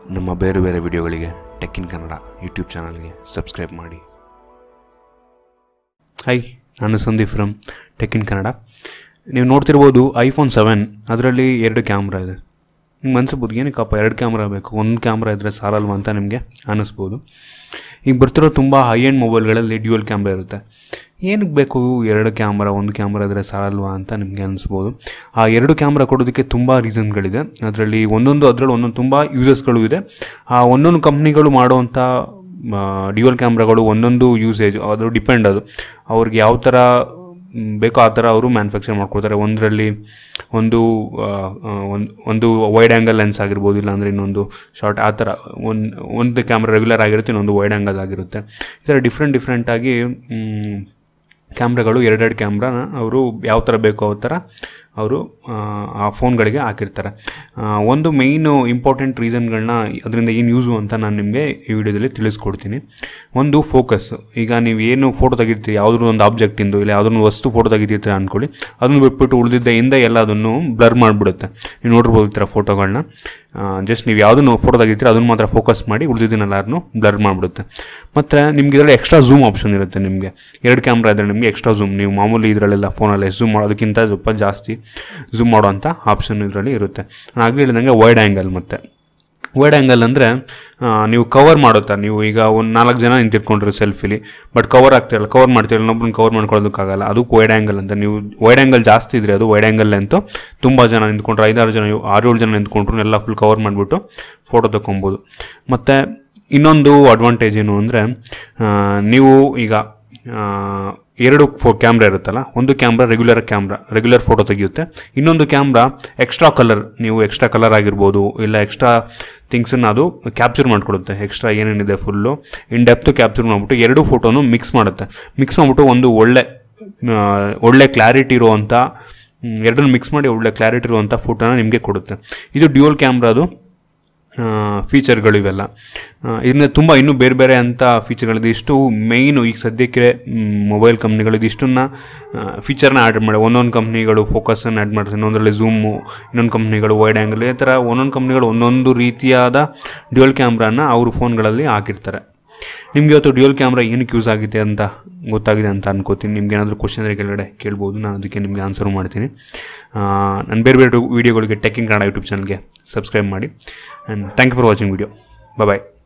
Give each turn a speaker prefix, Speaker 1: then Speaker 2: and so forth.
Speaker 1: ನಮ್ಮ ಬೇರೆ ಬೇರೆ ವಿಡಿಯೋಗಳಿಗೆ ಟೆಕ್ ಇನ್ ಕನ್ನಡ ಯೂಟ್ಯೂಬ್ ಚಾನಲ್ಗೆ ಸಬ್ಸ್ಕ್ರೈಬ್ ಮಾಡಿ
Speaker 2: ಹಾಯ್ ನಾನು Sandeep from tech in Kannada ನೀವು ನೋಡ್ತಿರ್ಬೋದು ಐಫೋನ್ ಸೆವೆನ್ ಅದರಲ್ಲಿ ಎರಡು ಕ್ಯಾಮ್ರಾ ಇದೆ ನಿಮ್ಗೆ ಅನ್ಸ್ಬೋದು ಏನಕ್ಕಪ್ಪ ಎರಡು ಕ್ಯಾಮ್ರಾ ಬೇಕು ಒಂದು ಕ್ಯಾಮ್ರಾ ಇದ್ದರೆ ಸಾರಲ್ವಾ ಅಂತ ನಿಮಗೆ ಅನ್ನಿಸ್ಬೋದು ಈಗ ಬರ್ತಿರೋ ತುಂಬ ಹೈ ಎಂಡ್ ಮೊಬೈಲ್ಗಳಲ್ಲಿ ಡ್ಯೂಯಲ್ ಕ್ಯಾಮ್ರಾ ಇರುತ್ತೆ ಏನಕ್ಕೆ ಬೇಕು ಎರಡು ಕ್ಯಾಮ್ರಾ ಒಂದು ಕ್ಯಾಮ್ರಾ ಇದ್ದರೆ ಸಾರಲ್ವಾ ಅಂತ ನಿಮಗೆ ಅನಿಸ್ಬೋದು ಆ ಎರಡು ಕ್ಯಾಮ್ರಾ ಕೊಡೋದಕ್ಕೆ ತುಂಬ ರೀಸನ್ಗಳಿದೆ ಅದರಲ್ಲಿ ಒಂದೊಂದು ಅದರಲ್ಲಿ ಒಂದೊಂದು ತುಂಬ ಯೂಸಸ್ಗಳು ಇದೆ ಆ ಒಂದೊಂದು ಕಂಪ್ನಿಗಳು ಮಾಡುವಂಥ ಡ್ಯೂಯಲ್ ಕ್ಯಾಮ್ರಾಗಳು ಒಂದೊಂದು ಯೂಸೇಜ್ ಅದು ಡಿಪೆಂಡ್ ಅದು ಅವ್ರಿಗೆ ಯಾವ ಥರ ಮ್, ಬೇಕೋ ಆ ಥರ ಅವರು ಮ್ಯಾನುಫ್ಯಾಕ್ಚರ್ ಮಾಡ್ಕೊಡ್ತಾರೆ ಒಂದರಲ್ಲಿ ಒಂದು ಆ, ಆ, ಒಂದು ಒಂದು ವೈಡ್ ಆ್ಯಂಗಲ್ ಲೆನ್ಸ್ ಆಗಿರ್ಬೋದು ಇಲ್ಲಾಂದರೆ ಇನ್ನೊಂದು ಶಾರ್ಟ್ ಆ ಥರ ಒಂದು ಒಂದು ಕ್ಯಾಮ್ರಾ ರೆಗ್ಯುಲರ್ ಆಗಿರುತ್ತೆ ಇನ್ನೊಂದು ವೈಡ್ ಆ್ಯಂಗಲ್ ಆಗಿರುತ್ತೆ ಈ ಥರ ಡಿಫ್ರೆಂಟ್ ಡಿಫ್ರೆಂಟಾಗಿ ಕ್ಯಾಮ್ರಾಗಳು ಎರಡೆರಡು ಕ್ಯಾಮ್ರಾನ ಅವರು ಯಾವ ಥರ ಬೇಕೋ ಆ ಥರ ಅವರು ಆ ಫೋನ್ಗಳಿಗೆ ಹಾಕಿರ್ತಾರೆ ಆ, ಒಂದು ಮೇಯ್ನು ಇಂಪಾರ್ಟೆಂಟ್ ರೀಸನ್ಗಳನ್ನ ಅದರಿಂದ ಏನು ಯೂಸು ಅಂತ ನಾನು ನಿಮಗೆ ಈ ವಿಡಿಯೋದಲ್ಲಿ ತಿಳಿಸ್ಕೊಡ್ತೀನಿ ಒಂದು ಫೋಕಸ್ ಈಗ ನೀವು ಏನು ಫೋಟೋ ತೆಗಿತೀರಿ ಯಾವುದೋ ಒಂದು ಆಬ್ಜೆಕ್ಟಿಂದು ಇಲ್ಲ ಯಾವುದೋ ಒಂದು ವಸ್ತು ಫೋಟೋ ತೆಗಿತೀರಿ ಅಂದ್ಕೊಳ್ಳಿ ಅದನ್ನು ಬಿಟ್ಬಿಟ್ಟು ಉಳಿದಿದ್ದ ಹಿಂದೆ ಎಲ್ಲ ಅದನ್ನು ಬ್ಲರ್ ಮಾಡಿಬಿಡುತ್ತೆ ನೀವು ನೋಡಿರ್ಬೋದು ಈ ಥರ ಫೋಟೋಗಳನ್ನ ಜಸ್ಟ್ ನೀವು ಯಾವುದನ್ನು ಫೋಟೋ ತೆಗಿತೀರಿ ಅದನ್ನು ಮಾತ್ರ ಫೋಕಸ್ ಮಾಡಿ ಉಳಿದಿದ್ದನ್ನೆಲ್ಲರನ್ನು ಬ್ಲರ್ ಮಾಡಿಬಿಡುತ್ತೆ ಮತ್ತು ನಿಮ್ಗೆ ಇದರಲ್ಲಿ ಎಕ್ಸ್ಟ್ರಾ ಝೂಮ್ ಆಪ್ಷನ್ ಇರುತ್ತೆ ನಿಮಗೆ ಎರಡು ಕ್ಯಾಮ್ರಾ ಇದ್ದರೆ ನಿಮಗೆ ಎಕ್ಸ್ಟ್ರಾ ಝೂಮ್ ನೀವು ಮಾಮೂಲಿ ಇದರಲ್ಲೆಲ್ಲ ಫೋನಲ್ಲಿ ಝೂಮ್ ಮಾಡೋದಕ್ಕಿಂತ ಸ್ವಲ್ಪ ಜಾಸ್ತಿ ಝೂಮ್ ಮಾಡೋವಂಥ ಆಪ್ಷನ್ ಇದರಲ್ಲಿ ಇರುತ್ತೆ ನಾನು ಆಗಲೇ ಹೇಳಿದಂಗೆ ವೈಡ್ ಆ್ಯಂಗಲ್ ಮತ್ತು ವೈಡ್ ಆ್ಯಂಗಲ್ ಅಂದರೆ ನೀವು ಕವರ್ ಮಾಡುತ್ತಾ ನೀವು ಈಗ ಒಂದು ನಾಲ್ಕು ಜನ ನಿಂತಿರ್ಕೊಂಡ್ರಿ ಸೆಲ್ಫಿಲಿ ಬಟ್ ಕವರ್ ಆಗ್ತಿರಲ್ಲ ಕವರ್ ಮಾಡ್ತಿರಲ್ಲ ಇನ್ನೊಬ್ಬರನ್ನ ಕವರ್ ಮಾಡ್ಕೊಳ್ಳೋದಕ್ಕಾಗಲ್ಲ ಅದಕ್ಕೆ ವೈಡ್ ಆ್ಯಂಗಲ್ ಅಂತ ನೀವು ವೈಡ್ ಆ್ಯಂಗಲ್ ಜಾಸ್ತಿ ಇದ್ರೆ ಅದು ವೈಡ್ ಆ್ಯಂಗಲ್ ಅಂತೂ ತುಂಬ ಜನ ನಿಂತ್ಕೊಂಡ್ರೆ ಐದಾರು ಜನ ಆರು ಏಳು ಜನ ನಿಂತ್ಕೊಂಡ್ರು ಎಲ್ಲ ಫುಲ್ ಕವರ್ ಮಾಡಿಬಿಟ್ಟು ಫೋಟೋ ತಗೊಬೋದು ಮತ್ತು ಇನ್ನೊಂದು ಅಡ್ವಾಂಟೇಜ್ ಏನು ಅಂದರೆ ನೀವು ಈಗ ಆ, ಎರಡು ಫೋ ಕ್ಯಾಮ್ರಾ ಇರುತ್ತಲ್ಲ ಒಂದು camera regular camera regular photo ತೆಗೆಯುತ್ತೆ ಇನ್ನೊಂದು ಕ್ಯಾಮ್ರಾ ಎಕ್ಸ್ಟ್ರಾ ಕಲರ್ ನೀವು ಎಕ್ಸ್ಟ್ರಾ ಕಲರ್ ಆಗಿರ್ಬೋದು ಇಲ್ಲ ಎಕ್ಸ್ಟ್ರಾ ಥಿಂಗ್ಸನ್ನು ಅದು ಕ್ಯಾಪ್ಚರ್ ಮಾಡಿಕೊಡುತ್ತೆ ಎಕ್ಸ್ಟ್ರಾ ಏನೇನಿದೆ ಫುಲ್ಲು ಇನ್ ಡೆಪ್ತ್ ಕ್ಯಾಪ್ಚರ್ ಮಾಡಿಬಿಟ್ಟು ಎರಡು ಫೋಟೋನು ಮಿಕ್ಸ್ ಮಾಡುತ್ತೆ ಮಿಕ್ಸ್ ಮಾಡಿಬಿಟ್ಟು ಒಂದು ಒಳ್ಳೆ ಆ, ಒಳ್ಳೆ ಕ್ಲಾರಿಟಿ ಇರುವಂಥ ಎರಡನ್ನು ಮಿಕ್ಸ್ ಮಾಡಿ ಒಳ್ಳೆ ಕ್ಲಾರಿಟಿ ಇರುವಂಥ ಫೋಟೋನ ನಿಮಗೆ ಕೊಡುತ್ತೆ ಇದು ಡ್ಯೂಯಲ್ ಕ್ಯಾಮ್ರಾದು ಫೀಚರ್ಗಳು ಇವೆಲ್ಲ ಇದನ್ನ ತುಂಬ ಇನ್ನೂ ಬೇರೆ ಬೇರೆ ಅಂತ ಫೀಚರ್ಗಳಿದೆ ಇಷ್ಟು ಮೇಯ್ನು ಈಗ ಸದ್ಯಕ್ಕೆ ಮೊಬೈಲ್ ಕಂಪ್ನಿಗಳು ಇದಿಷ್ಟನ್ನ ಫೀಚರ್ನ ಆ್ಯಡ್ ಮಾಡಿ ಒಂದೊಂದು ಕಂಪ್ನಿಗಳು ಫೋಕಸನ್ನು ಆ್ಯಡ್ ಮಾಡ್ತಾರೆ ಇನ್ನೊಂದರಲ್ಲಿ ಝೂಮು ಇನ್ನೊಂದು ಕಂಪ್ನಿಗಳು ವೈಡ್ ಆ್ಯಂಗಲ್ ಈ ಥರ ಒಂದೊಂದು ಕಂಪ್ನಿಗಳು ಒಂದೊಂದು ರೀತಿಯಾದ ಡ್ಯುಯಲ್ ಕ್ಯಾಮ್ರಾನ ಅವ್ರ ಫೋನ್ಗಳಲ್ಲಿ ಹಾಕಿರ್ತಾರೆ ನಿಮ್ಗೆ ಇವತ್ತು ಡ್ಯುಯಲ್ ಕ್ಯಾಮ್ರಾ ಏನಕ್ಕೆ ಯೂಸ್ ಆಗಿದೆ ಅಂತ ಗೊತ್ತಾಗಿದೆ ಅಂತ ಅನ್ಕೋತೀನಿ ನಿಮ್ಗೆ ಏನಾದರೂ ಕ್ವಶನ್ ಇದ್ರೆ ಕೆಳಗಡೆ ಕೇಳ್ಬೋದು ನಾನು ಅದಕ್ಕೆ ನಿಮಗೆ ಆನ್ಸರ್ ಮಾಡ್ತೀನಿ ನಾನು ಬೇರೆ ಬೇರೆ ವೀಡಿಯೋಗಳಿಗೆ ಟೆಕ್ಕಿಂಗ್ ಕನ್ನಡ ಯೂಟ್ಯೂಬ್ ಚಾನಲ್ಗೆ ಸಬ್ಸ್ಕ್ರೈಬ್ ಮಾಡಿ and thank you for watching video bye